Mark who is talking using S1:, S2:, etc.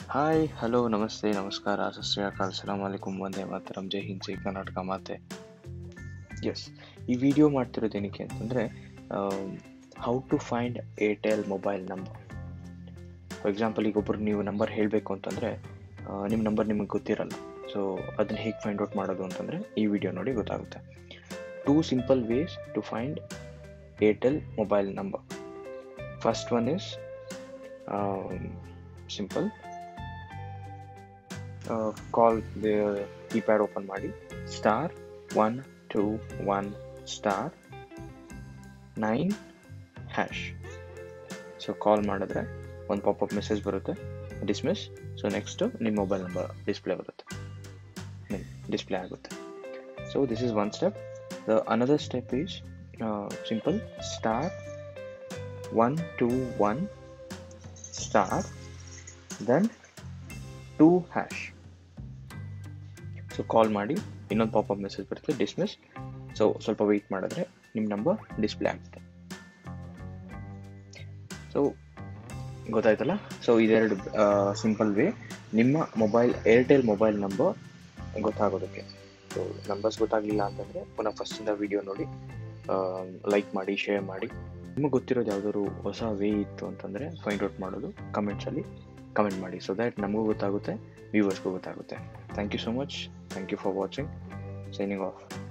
S1: hi hello ನಮಸ್ತೆ ನಮಸ್ಕಾರ ಸತ್ ಶ್ರೀ ಅಕಾಲ್ ಸಲಾಮ್ ಅಲೈಕುಮ್ ವಂದೇ ಮಾತರಂ ಜೈ ಹಿಂದ್ ಜೈ ಕರ್ನಾಟಕ ಮಾತೆ ಎಸ್ ಈ ವಿಡಿಯೋ ಮಾಡ್ತಿರೋದು ಏನಕ್ಕೆ ಅಂತಂದರೆ how to find Airtel mobile number for example ಈಗ ಒಬ್ಬರು ನೀವು ನಂಬರ್ ಹೇಳಬೇಕು ಅಂತಂದರೆ ನಿಮ್ಮ ನಂಬರ್ ನಿಮಗೆ ಗೊತ್ತಿರಲ್ಲ ಸೊ ಅದನ್ನ ಹೇಗೆ ಫೈಂಡ್ ಔಟ್ ಮಾಡೋದು ಅಂತಂದರೆ ಈ ವಿಡಿಯೋ ನೋಡಿ ಗೊತ್ತಾಗುತ್ತೆ two simple ways to find Airtel mobile number first one is simple call keypad open ಮಾಡಿ star one two one star nine hash so call ಮಾಡಿದ್ರೆ ಒಂದು ಪಾಪಪ್ ಮೆಸೇಜ್ ಬರುತ್ತೆ ಡಿಸ್ಮಿಸ್ ಸೊ ನೆಕ್ಸ್ಟು ನಿಮ್ಮ ಮೊಬೈಲ್ ನಂಬರ್ ಡಿಸ್ಪ್ಲೇ ಬರುತ್ತೆ display ಆಗುತ್ತೆ so this is one step the another step is simple star one two one star then two hash so call ಮಾಡಿ ಇನ್ನೊಂದು popup message ಬರುತ್ತೆ dismiss so ಸ್ವಲ್ಪ wait ಮಾಡಿದ್ರೆ ನಿಮ್ಮ number display ಆಗುತ್ತೆ so ಗೊತ್ತಾಯ್ತಲ್ಲ ಸೊ ಇದೆರಡು ಸಿಂಪಲ್ ವೇ ನಿಮ್ಮ ಮೊಬೈಲ್ ಏರ್ಟೆಲ್ ಮೊಬೈಲ್ ನಂಬರ್ ಗೊತ್ತಾಗೋದಕ್ಕೆ ಸೊ ನಂಬರ್ಸ್ ಗೊತ್ತಾಗಲಿಲ್ಲ ಅಂತಂದರೆ ಪುನಃ ಫಸ್ಟಿಂದ ವಿಡಿಯೋ ನೋಡಿ ಲೈಕ್ ಮಾಡಿ ಶೇರ್ ಮಾಡಿ ನಿಮಗೆ ಗೊತ್ತಿರೋದು ಯಾವುದಾದ್ರು ಹೊಸ ವೇ ಇತ್ತು ಅಂತಂದರೆ ಫೈಂಡ್ ಔಟ್ ಮಾಡೋದು ಕಮೆಂಟ್ಸಲ್ಲಿ ಕಮೆಂಟ್ ಮಾಡಿ ಸೊ ದ್ಯಾಟ್ ನಮಗೂ ಗೊತ್ತಾಗುತ್ತೆ ವ್ಯೂವರ್ಸ್ಗೂ ಗೊತ್ತಾಗುತ್ತೆ thank you so much thank you for watching signing of